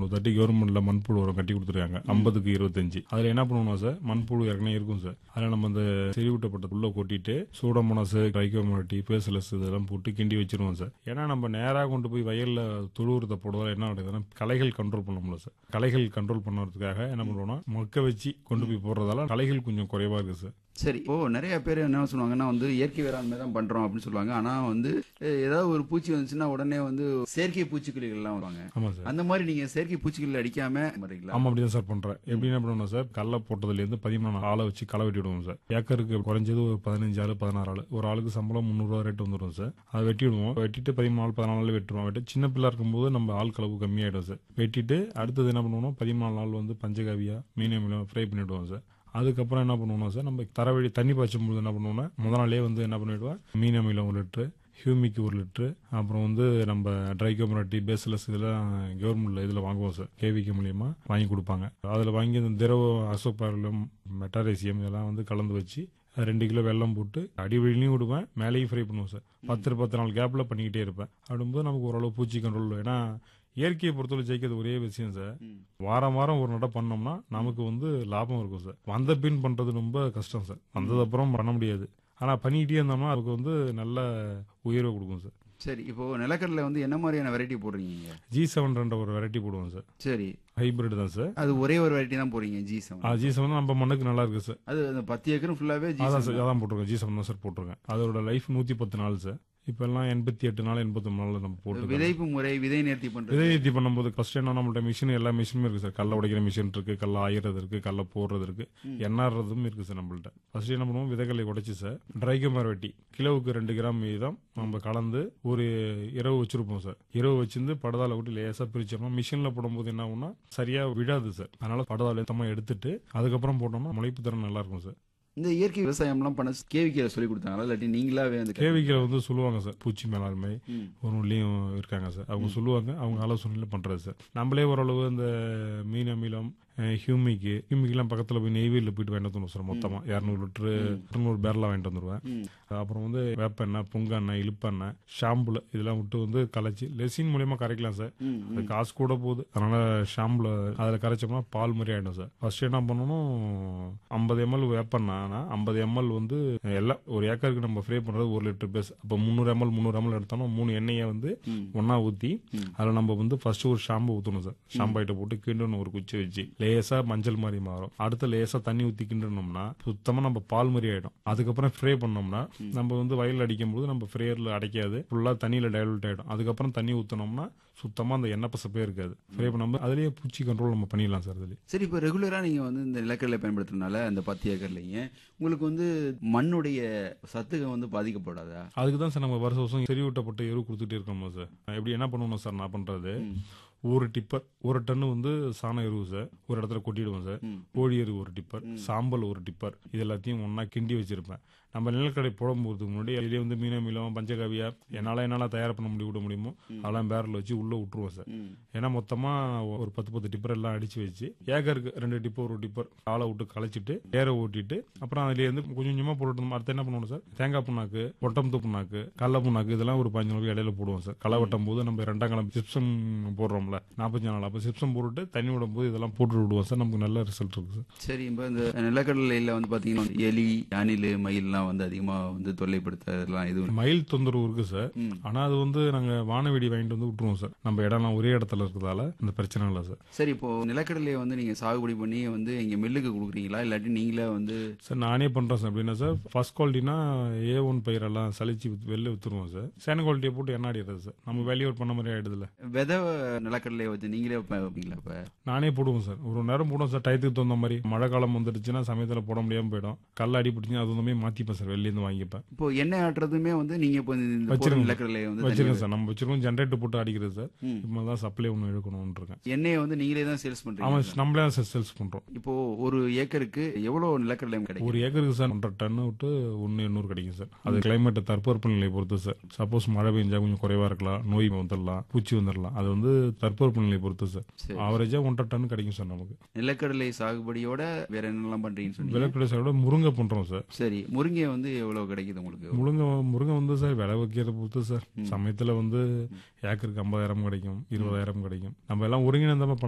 தட்டி கவர்மெண்ட்ல மண்புழு உரம் கட்டி கொடுத்துருக்காங்க ஐம்பதுக்கு இருபத்தஞ்சு அதுல என்ன பண்ணுவோம் சார் மண்புழு ஏற்கனவே இருக்கும் சார் அதுல நம்ம அந்த செறிவூட்டப்பட்ட உள்ள கொட்டிட்டு சூடமோனாஸ் ரைக்கோமோட்டி பேசலஸ் இதெல்லாம் போட்டு கிண்டி வச்சிருவோம் சார் ஏன்னா நம்ம நேரா கொண்டு போய் வயல்ல தொழு உரத்தை போடுறதால என்ன ஆகுதுன்னா களைகள் கண்ட்ரோல் பண்ண முடியல சார் களைகள் கண்ட்ரோல் பண்ணுறதுக்காக என்ன பண்ணுவோம்னா மொக்க வச்சு கொண்டு போய் போடுறதால களைகள் கொஞ்சம் குறைவா இருக்கு சார் சரி இப்போ நிறைய பேர் என்ன சொல்லுவாங்கன்னா வந்து இயற்கை வேளாண்மை தான் பண்றோம் அப்படின்னு சொல்லுவாங்க ஆனா வந்து அஹ், ஏதாவது ஒரு பூச்சி வந்துச்சுன்னா உடனே வந்து செயற்கை பூச்சிக்கொல்லிகள் எல்லாம் வருவாங்க ஆமா சார் அந்த மாதிரி நீங்க செயற்கை பூச்சிக்கொல்லி அடிக்காம வரீங்களா ஆமா அப்படிதான் சார் பண்றேன் எப்படி என்ன பண்ணுவோம் சார் கல்லை போட்டதுல இருந்து பதிமூணு ஆளை வச்சு களை வெட்டி விடுவோம் சார் ஏக்கருக்கு குறைஞ்சது ஒரு பதினஞ்சு ஆளு பதினாறு ஆளு ஒரு ஆளுக்கு சம்பளம் முந்நூறுவா ரேட் வந்துடும் சார் அதை வெட்டி விடுவோம் வெட்டிட்டு பதிமூணு நாள் பதினாலு நாள் வெட்டுருவோம் வெட்டி சின்ன பிள்ளை இருக்கும்போது நம்ம ஆள் கலவு கம்மியாயிடும் சார் வெட்டிட்டு அடுத்தது என்ன பண்ணுவோம் பதிமூணு நாள் வந்து பஞ்சகாவியா மீனியம் ஃப்ரை பண்ணிவிடுவோம் சார் அதுக்கப்புறம் என்ன பண்ணுவோம்னா சார் நம்ம தரவழி தண்ணி பாய்ச்சும் போது என்ன பண்ணுவோம்னா முத நாளே வந்து என்ன பண்ணிவிடுவோம் மீன் அமிலம் ஒரு லிட்டரு ஹியூமிக் ஒரு லிட்டரு அப்புறம் வந்து நம்ம ட்ரைகோமராட்டி பேஸ்லெஸ் இதெல்லாம் கவர்மெண்ட்ல இதில் வாங்குவோம் சார் கேவிக்கு மூலியமா வாங்கி கொடுப்பாங்க அதில் வாங்கி இந்த திரவ அசோபாரலம் மெட்டாரேசியம் இதெல்லாம் வந்து கலந்து வச்சு ரெண்டு கிலோ வெல்லம் போட்டு அடிவழிலையும் விடுவேன் மேலேயும் ஃப்ரை பண்ணுவோம் சார் பத்து பத்து நாள் கேப்பில் பண்ணிக்கிட்டே இருப்பேன் அப்படிங்கும்போது நமக்கு ஓரளவு பூச்சி கண்ட்ரோல் ஏன்னா இயற்கையை பொறுத்தவரை ஜெயிக்கிறது ஒரே விஷயம் சார் வாரம் வாரம் ஒரு நடை பண்ணோம்னா நமக்கு வந்து லாபம் இருக்கும் சார் வந்த பின் பண்றது ரொம்ப கஷ்டம் சார் வந்தது அப்புறம் பண்ண முடியாது ஆனா பண்ணிக்கிட்டே இருந்தோம்னா அதுக்கு வந்து நல்ல உயர்வை கொடுக்கும் சார் சரி இப்போ நிலக்கடலை வந்து என்ன மாதிரியான வெரைட்டி போடுறீங்க ஜி செவன் ஒரு வெரைட்டி போடுவோம் சார் சரி ஹைபிரிட் தான் சார் அது ஒரே ஒரு வெரைட்டி தான் போடுறீங்க ஜி செவன் ஜி செவன் நம்ம மண்ணுக்கு நல்லா இருக்கு சார் அது அந்த பத்து ஏக்கரும் ஃபுல்லாவே ஜி அதான் சார் அதான் போட்டிருக்கோம் ஜி செவன் தான் சார் போட்டிருக்கேன் அதோட லைஃப் நூத்தி பத்து நாள் சார் இப்ப எல்லாம் எண்பத்தி எட்டு நாள் எண்பத்தி நாள் நம்ம போட்டு விதைப்பு முறை விதை நேர்த்தி பண்றது விதை ஏற்றி பண்ணும்போது ஃபர்ஸ்ட் என்ன நம்மள்ட்ட மிஷின் எல்லா மிஷினும் இருக்கு சார் கல்ல உடைக்கிற மிஷின் இருக்கு கல்ல ஆயிறது இருக்கு கல்ல போடுறது இருக்கு எண்ணாடுறதும் இருக்கு சார் நம்மள்ட்ட ஃபர்ஸ்ட் என்ன பண்ணுவோம் விதைகளை உடைச்சு சார் ட்ரைகமர் வெட்டி கிலோவுக்கு ரெண்டு கிராம் வீதம் நம்ம கலந்து ஒரு இரவு வச்சிருப்போம் சார் இரவு வச்சிருந்து படதால விட்டு லேசா பிரிச்சோம்னா மிஷின்ல போடும்போது என்ன ஆகும்னா சரியா விடாது சார் அதனால படதால ஏத்தமா எடுத்துட்டு அதுக்கப்புறம் போட்டோம்னா முளைப்பு திறன் நல்லா இருக்கும் சார் இந்த இயற்கை விவசாயம்லாம் பண்ண கேவிக்கில சொல்லி கொடுத்தாங்களா இல்லாட்டி நீங்களாவே அந்த கேவிக்கில் வந்து சொல்லுவாங்க சார் பூச்சி மேலாண்மை ம். ஒரு உள்ளியும் இருக்காங்க சார் அவங்க சொல்லுவாங்க அவங்க ஆலோசனையில பண்றது சார் நம்மளே ஓரளவு இந்த மீன் அமிலம் ஹியூமிக்கு ஹியூமிக்லாம் பக்கத்துல போய் நெய்வேலியில் போயிட்டு வாங்கிட்டு வந்துடுவோம் சார் மொத்தமா இரநூறு லிட்டரு இரநூறு பேரலாம் வாங்கிட்டு வந்துடுவேன் ம். அப்புறம் வந்து வேப்பெண்ணெய் புங்கெண்ணெய் இழுப்பெண்ணெய் ஷாம்புல இதெல்லாம் விட்டு வந்து கலைச்சி லெசின் மூலியமா கரைக்கலாம் சார் ம், அது காசு கூட போகுது அதனால ஷாம்புல அதில் கரைச்சோம்னா பால் மாதிரி ஆயிடும் சார் ஃபர்ஸ்ட் என்ன பண்ணணும் ஐம்பது எம்எல் வேப்பண்ணா ஐம்பது எம்எல் வந்து எல்லாம் ஒரு ஏக்கருக்கு நம்ம ஃப்ரே பண்றது ஒரு லிட்டர் பேஸ் அப்போ முந்நூறு எம்எல் முந்நூறு எம்எல் எடுத்தோம்னா மூணு எண்ணெயை வந்து ம். ஒண்ணா ஊத்தி அதில் நம்ம வந்து ஃபர்ஸ்ட் ஒரு ஷாம்பு ஊற்றணும் சார் ஷாம்பாயிட்ட போட்டு கிண்டணும் ஒரு குச்சி வச்சு லேசா மஞ்சள் மாதிரி மாறும் அடுத்து லேசா தண்ணி ஊத்தி கிண்டணும்னா சுத்தமா நம்ம பால் மாதிரி ஆயிடும் அதுக்கப்புறம் ஃப்ரே பண்ணோம்னா நம்ம வந்து வயல்ல அடிக்கும் போது நம்ம ஃப்ரேயர்ல அடைக்காது ஃபுல்லா தண்ணியில டைலூட் ஆயிடும் அதுக்கப்புறம் தண்ணி ஊத்தணும்னா சுத்தமா அந்த எண்ணெய் பசப்பே இருக்காது ஃப்ரே பண்ணும்போது அதுலயே பூச்சி கண்ட்ரோல் நம்ம பண்ணிடலாம் சார் அதுல சரி இப்போ ரெகுலரா நீங்க வந்து இந்த நிலக்கடலை பயன்படுத்துறதுனால அந்த பத்து ஏக்கர்லங்க உங்களுக்கு வந்து மண்ணுடைய சத்துகம் வந்து பாதிக்கப்படாதா அதுக்கு தான் சார் நம்ம வருஷம் வருஷம் செறிவூட்டப்பட்ட எரு கொடுத்துட்டே இருக்கோம் சார் எப்படி என்ன பண்ணணும் சார் நான் பண்றது ஒரு டிப்பர் ஒரு டன்னு வந்து சாண எருவு சார் ஒரு இடத்துல கொட்டிடுவோம் சார் கோழி எரு ஒரு டிப்பர் சாம்பல் ஒரு டிப்பர் இது எல்லாத்தையும் ஒண்ணா கிண்டி வச்சிருப்பேன் நம்ம நிலக்கடை போடும்போதுக்கு முன்னாடி அதிலே வந்து மீன மீளம் பஞ்சகாவியா என்னால என்னால தயார் பண்ண முடிய விட முடியுமோ அதெல்லாம் பேரல் வச்சு உள்ள விட்டுருவோம் சார் ஏன்னா மொத்தமா ஒரு பத்து பத்து டிப்பர் எல்லாம் அடிச்சு வச்சு ஏக்கருக்கு ரெண்டு டிப்பர் ஒரு டிப்பர் ஆளை விட்டு களைச்சிட்டு ஏற ஓட்டிட்டு அப்புறம் அதுல இருந்து கொஞ்சம் கொஞ்சமா போட்டுட்டு அடுத்து என்ன பண்ணுவோம் சார் தேங்காய் புண்ணாக்கு ஒட்டம்பு புண்ணாக்கு கடல புண்ணாக்கு இதெல்லாம் ஒரு பதினஞ்சு நாளைக்கு இடையில போடுவோம் சார் களை வெட்டும் போது நம்ம ரெண்டாம் கிழமை சிப்சம் போடுறோம்ல நாற்பத்தஞ்சு நாள் அப்போ சிப்சம் போட்டுட்டு தண்ணி விடும் போது இதெல்லாம் போட்டு விடுவோம் சார் நமக்கு நல்ல ரிசல்ட் இருக்கு சார் சரி இப்போ இந்த நிலக்கடலையில வந்து பாத்தீங்கன்னா எலி அணில் மயில்லாம் வந்து அதிகமா வந்து தொல்லைப்படுத்துறதுலாம் எதுவும் மயில் தொந்தரவு இருக்கு சார் ம். ஆனா அது வந்து நாங்க வானவெடி வாங்கிட்டு வந்து விட்டுருவோம் சார் நம்ம இடம்லாம் ஒரே இடத்துல இருக்கிறதால இந்த பிரச்சனை இல்லை சார் சரி இப்போ நிலக்கடலையை வந்து நீங்க சாகுபடி பண்ணி வந்து இங்க மில்லுக்கு கொடுக்குறீங்களா இல்லாட்டி நீங்களே வந்து சார் நானே பண்றேன் சார் எப்படின்னா சார் ஃபர்ஸ்ட் குவாலிட்டினா ஏ ஒன் பயிரெல்லாம் சலிச்சு வித்து- வெளில வித்துருவோம் சார் செகண்ட் குவாலிட்டியை போட்டு எண்ணாடிடுறது சார் நம்ம வேல்யூ அவுட் பண்ண மாதிரி ஆயிடுதுல விதை நிலக்கடலையை வச்சு நீங்களே வைப்ப- வைப்பீங்களா இப்ப நானே போடுவோம் சார் ஒரு நேரம் போடுவோம் சார் டயத்துக்கு தகுந்த மாதிரி மழை காலம் வந்துடுச்சுன்னா சமயத்தில் போட முடியாம போயிடும் கல் அடி பிடிச்சுன்னா அது வந்து மாத்திப்பேன் சார் வெளிலேருந்து வாங்கிப்பேன் இப்போ எண்ணெய் ஆட்டுறதுமே வந்து நீங்க இப்போ இந்த போடுற வச்சிருங்க. நிலக்கடலையை வந்து வச்சிருக்கேன் சார் நம்ம வச்சிருக்கோம் ஜென்ரேட்டர் போட்டு அடிக்கிறது சார் ம். இப்போ தான் சப்ளை ஒன்று எடுக்கணும்னு இருக்கேன் எண்ணெயை வந்து நீங்களே தான் சேல்ஸ் பண்றீங்க அவன் நம்மளே தான் சார் சேல்ஸ் பண்றோம் இப்போ ஒரு ஏக்கருக்கு எவ்வளவு நிலக்கடலை கிடைக்கும் ஒரு ஏக்கருக்கு சார் ஒன்றரை டன் விட்டு ஒன்று எண்ணூறு கிடைக்கும் சார் அது கிளைமேட் தற்போர்ப்பு நிலையை பொறுத்து சார் சப்போஸ் மழை பெஞ்சா கொஞ்சம் குறைவா இருக்கலாம் நோய் வந்துடலாம் பூச்சி வந்துடலாம் அது வந்து தற்போர்ப்பு நிலையை பொறுத்து சார் சரி. ஆவரேஜா ஒன்றரை டன் கிடைக்கும் சார் நமக்கு நிலக்கடலை சாகுபடியோட வேற என்னெல்லாம் பண்றீங்கன்னு சொன்னீங்க விளக்கடை சாரோட முருங்கை பண்றோம் சார் சரி முருங்கை வந்து எவ்வளவு கிடைக்குது உங்களுக்கு முருங்கை முருங்கை வந்து சார் விலை வைக்கிறத பொறுத்து சார் சமயத்துல வந்து ஏக்கருக்கு ஐம்பதாயிரம் கிடைக்கும் இருபதாயிரம் கிடைக்கும் நம்ம எல்லாம் ஒருங்கிணைந்தமா